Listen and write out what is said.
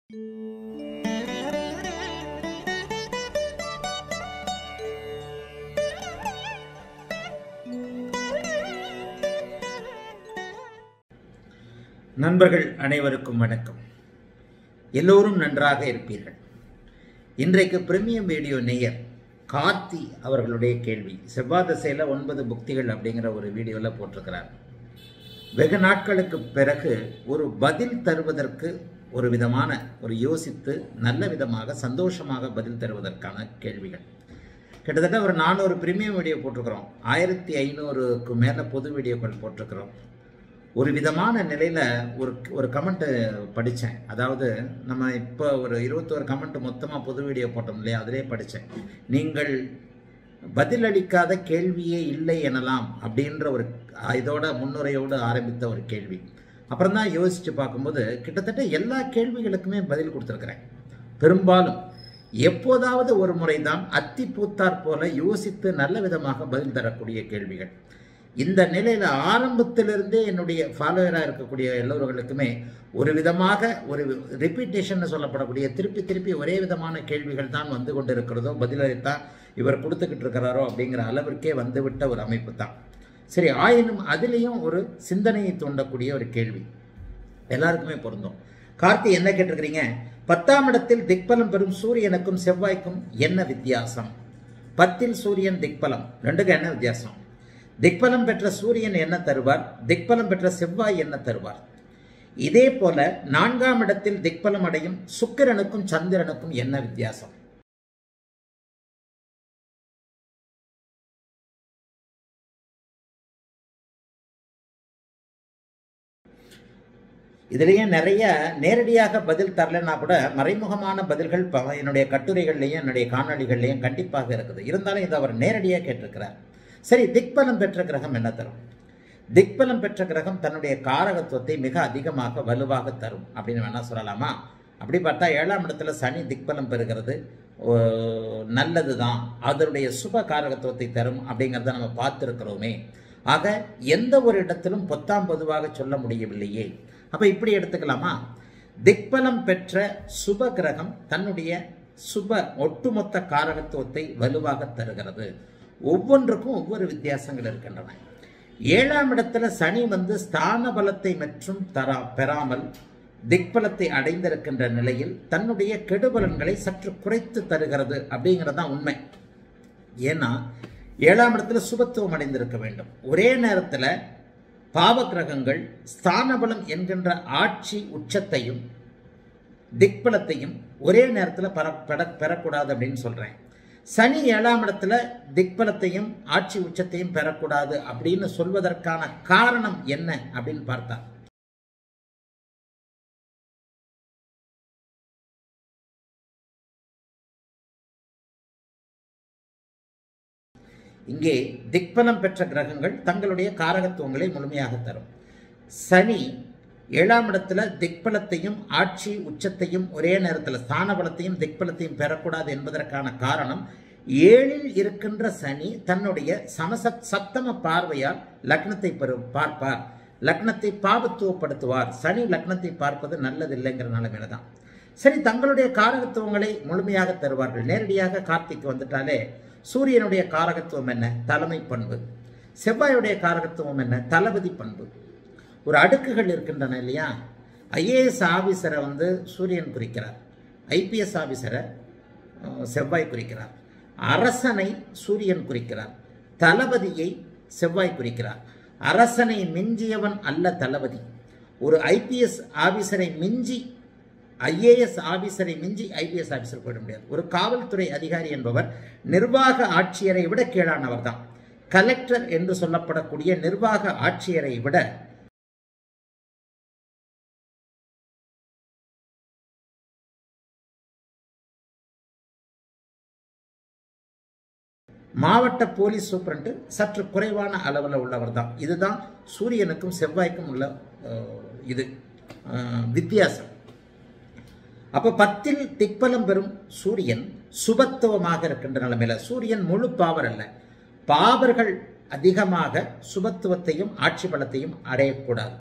நண்பர்கள் அனைவருக்கும் வணக்கம் எல்லோரும் நன்றாக இருப்பீர்கள் இன்றைக்கு பிரீமியம் வீடியோ நேயர் கார்த்தி அவர்களுடைய கேள்வி செவ்வாய் திசையில் ஒன்பது புக்திகள் அப்படிங்கிற ஒரு வீடியோவில் போட்டிருக்கிறார் வெகு நாட்களுக்கு பிறகு ஒரு பதில் தருவதற்கு ஒரு விதமான ஒரு யோசித்து நல்ல விதமாக சந்தோஷமாக பதில் தருவதற்கான கேள்விகள் கிட்டத்தட்ட ஒரு நானூறு பிரீமியம் வீடியோ போட்டிருக்கிறோம் ஆயிரத்தி ஐநூறுக்கு மேலே பொது வீடியோக்கள் போட்டிருக்கிறோம் ஒரு விதமான நிலையில் ஒரு ஒரு கமெண்ட்டு படித்தேன் அதாவது நம்ம இப்போ ஒரு இருபத்தோரு கமெண்ட் மொத்தமாக பொது வீடியோ போட்டோம் இல்லையா அதிலே படித்தேன் நீங்கள் பதிலளிக்காத கேள்வியே இல்லை எனலாம் அப்படின்ற ஒரு இதோட முன்னுரையோடு ஆரம்பித்த ஒரு கேள்வி அப்புறம் தான் யோசித்து பார்க்கும்போது கிட்டத்தட்ட எல்லா கேள்விகளுக்குமே பதில் கொடுத்துருக்குறேன் பெரும்பாலும் எப்போதாவது ஒரு முறை தான் அத்தி பூத்தார் போல யோசித்து நல்ல விதமாக பதில் தரக்கூடிய கேள்விகள் இந்த நிலையில் ஆரம்பத்திலிருந்தே என்னுடைய ஃபாலோவராக இருக்கக்கூடிய எல்லோர்களுக்குமே ஒரு விதமாக ஒரு ரிப்பீட்டேஷன் சொல்லப்படக்கூடிய திருப்பி திருப்பி ஒரே விதமான கேள்விகள் தான் வந்து கொண்டு இருக்கிறதோ பதிலளித்தான் இவர் கொடுத்துக்கிட்டு இருக்கிறாரோ அப்படிங்கிற அளவிற்கே வந்துவிட்ட ஒரு அமைப்பு தான் சரி ஆயினும் அதுலேயும் ஒரு சிந்தனையை தூண்டக்கூடிய ஒரு கேள்வி எல்லாருக்குமே பொருந்தும் கார்த்தி என்ன கேட்டிருக்கிறீங்க பத்தாம் இடத்தில் திக்பலம் பெறும் சூரியனுக்கும் செவ்வாய்க்கும் என்ன வித்தியாசம் பத்தில் சூரியன் திக்பலம் ரெண்டுக்கும் என்ன வித்தியாசம் திக்பலம் பெற்ற சூரியன் என்ன தருவார் திக்பலம் பெற்ற செவ்வாய் என்ன தருவார் இதே போல நான்காம் இடத்தில் திக்பலம் அடையும் சுக்கிரனுக்கும் சந்திரனுக்கும் என்ன வித்தியாசம் இதுலேயே நிறைய நேரடியாக பதில் தரலன்னா கூட மறைமுகமான பதில்கள் என்னுடைய கட்டுரைகள்லையும் என்னுடைய காணொலிகள்லையும் கண்டிப்பாக இருக்குது இருந்தாலும் இதை அவர் நேரடியாக கேட்டிருக்கிறார் சரி திக்பலம் பெற்ற கிரகம் என்ன தரும் திக்பலம் பெற்ற கிரகம் தன்னுடைய காரகத்துவத்தை மிக அதிகமாக வலுவாக தரும் அப்படின்னு வேணா சொல்லலாமா அப்படி பார்த்தா ஏழாம் இடத்துல சனி திக்பலம் பெறுகிறது நல்லது தான் அதனுடைய சுப காரகத்துவத்தை தரும் அப்படிங்கிறத நம்ம பார்த்துருக்கிறோமே ஆக எந்த ஒரு இடத்திலும் பொத்தாம் பொதுவாக சொல்ல முடியவில்லையே அப்போ இப்படி எடுத்துக்கலாமா திக்பலம் பெற்ற சுப கிரகம் தன்னுடைய சுப ஒட்டுமொத்த காரகத்துவத்தை வலுவாக தருகிறது ஒவ்வொன்றுக்கும் ஒவ்வொரு வித்தியாசங்கள் இருக்கின்றன ஏழாம் இடத்துல சனி வந்து ஸ்தான பலத்தை மற்றும் தரா பெறாமல் திக்பலத்தை அடைந்திருக்கின்ற நிலையில் தன்னுடைய கெடுபலன்களை சற்று குறைத்து தருகிறது அப்படிங்கிறது தான் உண்மை ஏன்னா ஏழாம் இடத்துல சுபத்துவம் அடைந்திருக்க வேண்டும் ஒரே நேரத்தில் பாவ கிரகங்கள் ஸ்தானபலம் என்கின்ற ஆட்சி உச்சத்தையும் திக்பலத்தையும் ஒரே நேரத்தில் பெற பெற பெறக்கூடாது அப்படின்னு சொல்கிறேன் சனி ஏழாம் இடத்துல திக்பலத்தையும் ஆட்சி உச்சத்தையும் பெறக்கூடாது அப்படின்னு சொல்வதற்கான காரணம் என்ன அப்படின்னு பார்த்தா இங்கே திக்பலம் பெற்ற கிரகங்கள் தங்களுடைய காரகத்துவங்களை முழுமையாக தரும் சனி ஏழாம் இடத்துல திக்பலத்தையும் ஆட்சி உச்சத்தையும் ஒரே நேரத்தில் ஸ்தான பலத்தையும் திக்பலத்தையும் பெறக்கூடாது என்பதற்கான காரணம் ஏழில் இருக்கின்ற சனி தன்னுடைய சமசத் சப்தம பார்வையால் லக்னத்தை பெறு பார்ப்பார் லக்னத்தை பாபத்துவப்படுத்துவார் சனி லக்னத்தை பார்ப்பது நல்லதில்லைங்கிற நிலைமையில தான் சரி தங்களுடைய காரகத்துவங்களை முழுமையாக தருவார்கள் நேரடியாக கார்த்திக் வந்துட்டாலே சூரியனுடைய காரகத்துவம் என்ன தலைமை பண்பு செவ்வாயுடைய காரகத்துவம் என்ன தளபதி பண்பு ஒரு அடுக்குகள் இருக்கின்றன இல்லையா ஐஏஎஸ் ஆஃபீஸரை வந்து சூரியன் குறிக்கிறார் ஐபிஎஸ் ஆஃபீஸரை செவ்வாய் குறிக்கிறார் அரசனை சூரியன் குறிக்கிறார் தளபதியை செவ்வாய் குறிக்கிறார் அரசனை மிஞ்சியவன் அல்ல தளபதி ஒரு ஐபிஎஸ் ஆஃபீஸரை மிஞ்சி ஐஏஎஸ் ஆபீசரை மிஞ்சி ஐபிஎஸ் ஆபீசர் போயிட முடியாது ஒரு காவல்துறை அதிகாரி என்பவர் நிர்வாக ஆட்சியரை விட கீழானவர் தான் கலெக்டர் என்று சொல்லப்படக்கூடிய நிர்வாக ஆட்சியரை விட மாவட்ட போலீஸ் சூப்பரண்டு சற்று குறைவான அளவில் உள்ளவர் தான் இதுதான் சூரியனுக்கும் செவ்வாய்க்கும் உள்ள இது வித்தியாசம் அப்போ பத்தில் திக்பலம் பெறும் சூரியன் சுபத்துவமாக இருக்கின்ற நிலைமையில சூரியன் முழு பாவர் அல்ல பாவர்கள் அதிகமாக சுபத்துவத்தையும் ஆட்சி பலத்தையும் அடையக்கூடாது